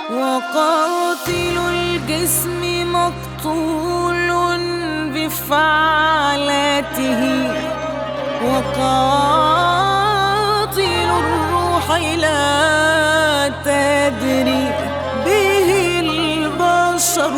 وقاتل الجسم مقتول بفعالته وقاتل الروح لا تدري به البشر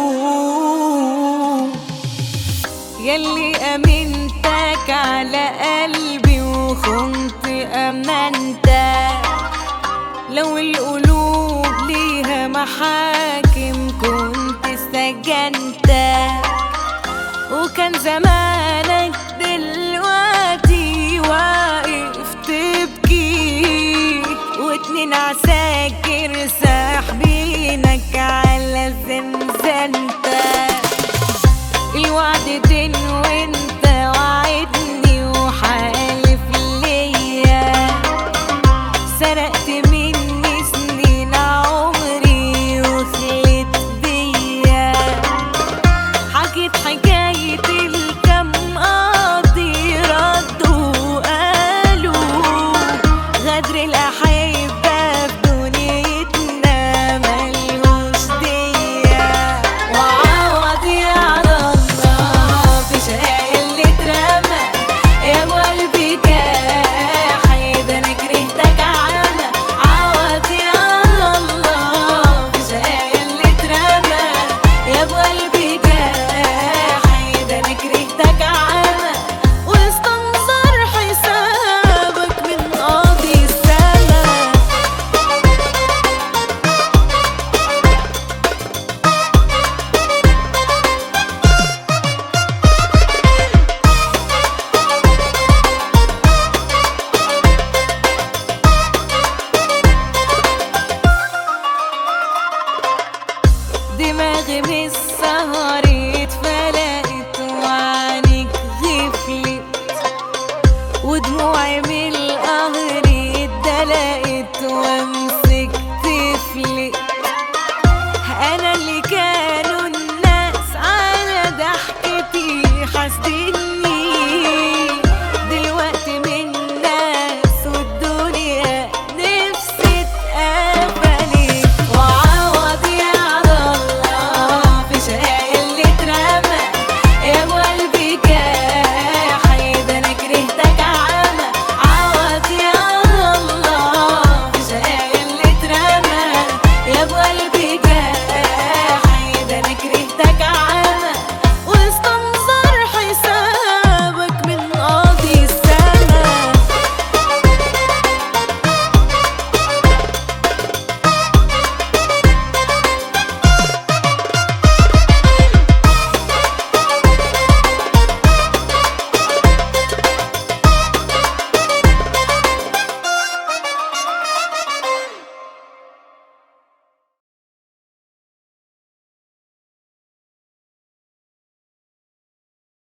يلي أمنتك على قلبي وخنت أمانتك لو القلوب ليها محاكم كنت سجنت وكان زمانك دلوقتي واقف تبكي واتنين عساكر ساحبينك على زنزانتك الوعد دين وانت وعدني وحالف ليا سرقت مني سنين عمري وخلت بيا حكيت حكاية الكم قاضي ردوا قالوا غدر الأحبة في دنيتنا ملهوش دية وعوضي على الله في شقايا اللي اترمى يا ابو قلبي كاحد انا كرهتك عمى عوضي على الله في شقايا اللي اترمى يا ابو قلبي كاحد انا كرهتك عمى واستنظر حسابك من قاضي السما دماغي من السهر اتفلقت وعينيك غفلت ودموعي من القهر اتدلقت وامسك تفلت